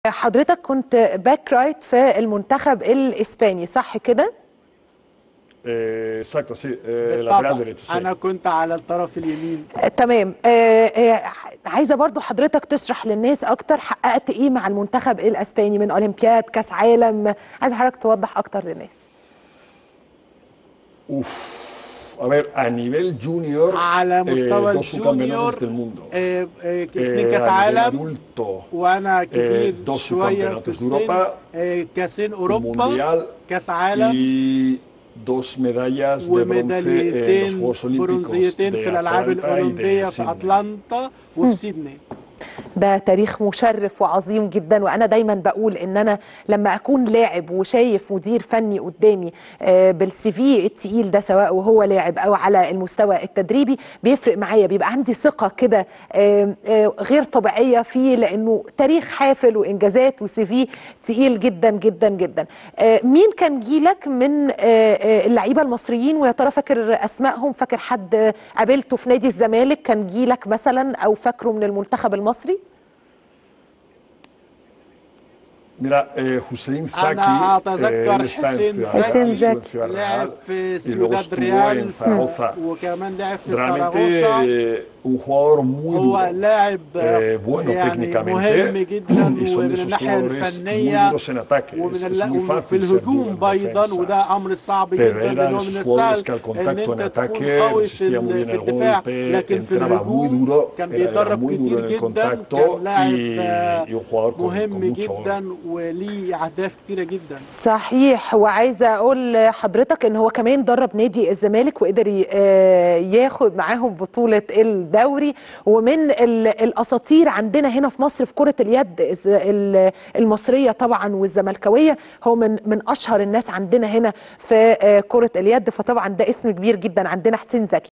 حضرتك كنت باك رايت في المنتخب الاسباني صح كده؟ Eh, exacto, sí, eh, lateral بالطبع derecho, sí. انا كنت على الطرف اليمين آه، تمام آه، آه، عايزه برضو حضرتك تشرح للناس اكتر حققت ايه مع المنتخب الاسباني من اولمبياد كاس عالم عايزه حضرتك توضح اكتر للناس Uf. A ver, a nivel junior, على مستوى eh, dos subcampeonatos الجونيور del mundo. آه، آه، Eh, اتنين كاس a nivel عالم adulto, وانا كبير dos شويه في subcampeonatos de السن Europa, آه، كاسين un اوروبا mundial كاس عالم y dos medallas de bronce en los وميداليتين Juegos Olímpicos برونزيتين de في الالعاب Atlanta y de الاولمبيه في Sydney. اتلانتا وفي سيدنey ده تاريخ مشرف وعظيم جدا وانا دايما بقول ان انا لما اكون لاعب وشايف مدير فني قدامي آه، بالسي في التقيل ده سواء وهو لاعب او على المستوى التدريبي بيفرق معايا بيبقى عندي ثقه كده آه، آه، غير طبيعيه فيه لانه تاريخ حافل وانجازات وسي في تقيل جدا جدا جدا آه، مين كان جيلك من آه، آه، اللعيبه المصريين ويا ترى فاكر اسمائهم فاكر حد آه، قابلته في نادي الزمالك كان جيلك مثلا او فاكره من المنتخب المصري Mira, eh, Hussein Zaki, أنا eh, أتذكر él está en حسين Ciudad حسين Real, زكي. estuvo en Ciudad لعب Real, في y luego سيوداد estuvo ريال en Zaragoza. وكمان لعب في Realmente سراغوسا eh, un jugador muy هو duro. لاعب eh, bueno يعني técnicamente مهم جدا y son de ومن esos الناحيه jugadores muy الفنيه duros en ataque. Es, ومن es الل- muy وفي fácil ser duro الهجوم en ايضا defensa. وده امر صعب Pero جدا eran لان هو esos من jugadores السهل que al ان contacto en انت تكون ataque قوي في resistía muy ال- bien في el الدفاع golpe, لكن في entraba muy الهجوم duro, كان era, era بيتدرب muy duro كتير en el جدا contacto كان لاعب y, آه، y un jugador con, con مهم mucho gol. جدا وليه اهداف كتيره جدا صحيح وعايزه اقول لحضرتك ان هو كمان درب نادي الزمالك وقدر ي- آه، ياخد معاهم بطوله الدوري ومن ال- الاساطير عندنا هنا في مصر في كره اليد الز- ال- المصريه طبعا والزملكاويه هو من من اشهر الناس عندنا هنا في آه، كره اليد فطبعا ده اسم كبير جدا عندنا حسين زكي